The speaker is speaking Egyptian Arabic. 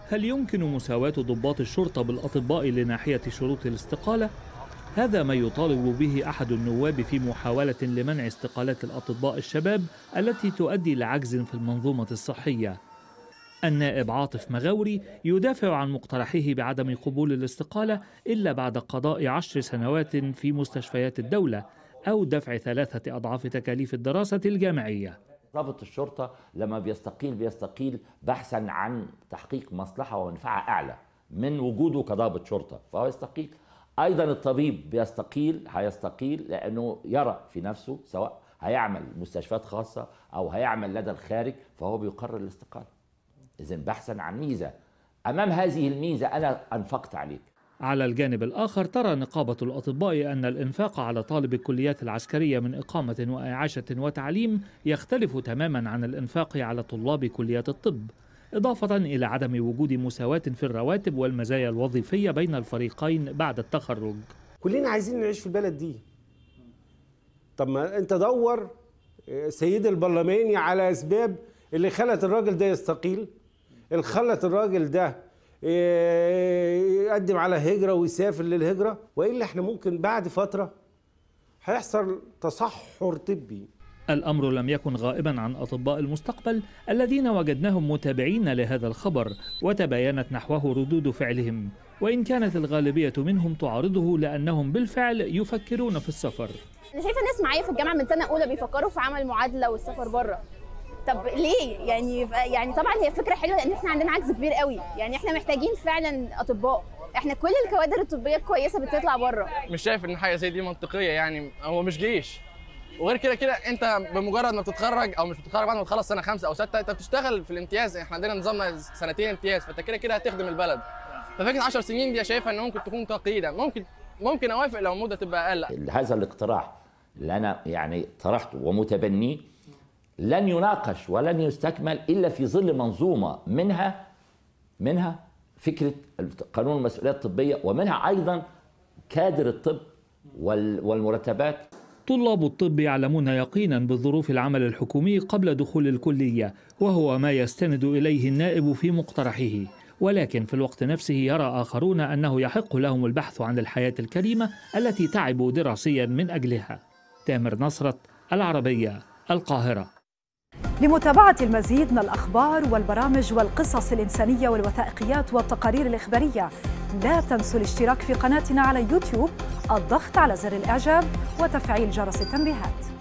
هل يمكن مساواة ضباط الشرطة بالأطباء لناحية شروط الاستقالة؟ هذا ما يطالب به أحد النواب في محاولة لمنع استقالات الأطباء الشباب التي تؤدي لعجز في المنظومة الصحية. النائب عاطف مغاوري يدافع عن مقترحيه بعدم قبول الاستقالة إلا بعد قضاء عشر سنوات في مستشفيات الدولة أو دفع ثلاثة أضعاف تكاليف الدراسة الجامعية. ضابط الشرطة لما بيستقيل بيستقيل بحثا عن تحقيق مصلحة ومنفعة أعلى من وجوده كضابط شرطة فهو يستقيل أيضا الطبيب بيستقيل هيستقيل لأنه يرى في نفسه سواء هيعمل مستشفيات خاصة أو هيعمل لدى الخارج فهو بيقرر الاستقالة إذا بحثا عن ميزة أمام هذه الميزة أنا أنفقت عليك على الجانب الآخر ترى نقابة الأطباء أن الإنفاق على طالب الكليات العسكرية من إقامة وإعاشة وتعليم يختلف تماما عن الإنفاق على طلاب كليات الطب إضافة إلى عدم وجود مساواة في الرواتب والمزايا الوظيفية بين الفريقين بعد التخرج كلنا عايزين نعيش في البلد دي طب ما انت دور سيد البرلماني على اسباب اللي خلت الراجل ده يستقيل اللي خلت الراجل ده يقدم على هجرة ويسافر للهجرة وإلا احنا ممكن بعد فترة هيحصل تصحر طبي الأمر لم يكن غائبا عن أطباء المستقبل الذين وجدناهم متابعين لهذا الخبر وتباينت نحوه ردود فعلهم وإن كانت الغالبية منهم تعارضه لأنهم بالفعل يفكرون في السفر أنا شايفة ناس معايا في الجامعة من سنة أولى بيفكروا في عمل معادلة والسفر بره طب ليه يعني يعني طبعا هي فكره حلوه لان احنا عندنا عجز كبير قوي يعني احنا محتاجين فعلا اطباء احنا كل الكوادر الطبيه الكويسه بتطلع بره مش شايف ان حاجه زي دي منطقيه يعني هو مش جيش وغير كده كده انت بمجرد ما بتتخرج او مش بتتخرج بعد ما تخلص سنه خمسه او سته انت بتشتغل في الامتياز احنا عندنا نظامنا سنتين امتياز فانت كده كده هتخدم البلد ففكره 10 سنين دي شايفها ان ممكن تكون تقييدا ممكن ممكن اوافق لو المده تبقى اقل هذا الاقتراح اللي انا يعني طرحته ومتبنيه لن يناقش ولن يستكمل الا في ظل منظومه منها منها فكره قانون المسؤوليه الطبيه ومنها ايضا كادر الطب والمرتبات طلاب الطب يعلمون يقينا بظروف العمل الحكومي قبل دخول الكليه وهو ما يستند اليه النائب في مقترحه ولكن في الوقت نفسه يرى آخرون أنه يحق لهم البحث عن الحياة الكريمة التي تعبوا دراسيا من أجلها تامر نصرت العربية القاهرة لمتابعة المزيد من الأخبار والبرامج والقصص الإنسانية والوثائقيات والتقارير الإخبارية لا تنسوا الاشتراك في قناتنا على يوتيوب الضغط على زر الإعجاب وتفعيل جرس التنبيهات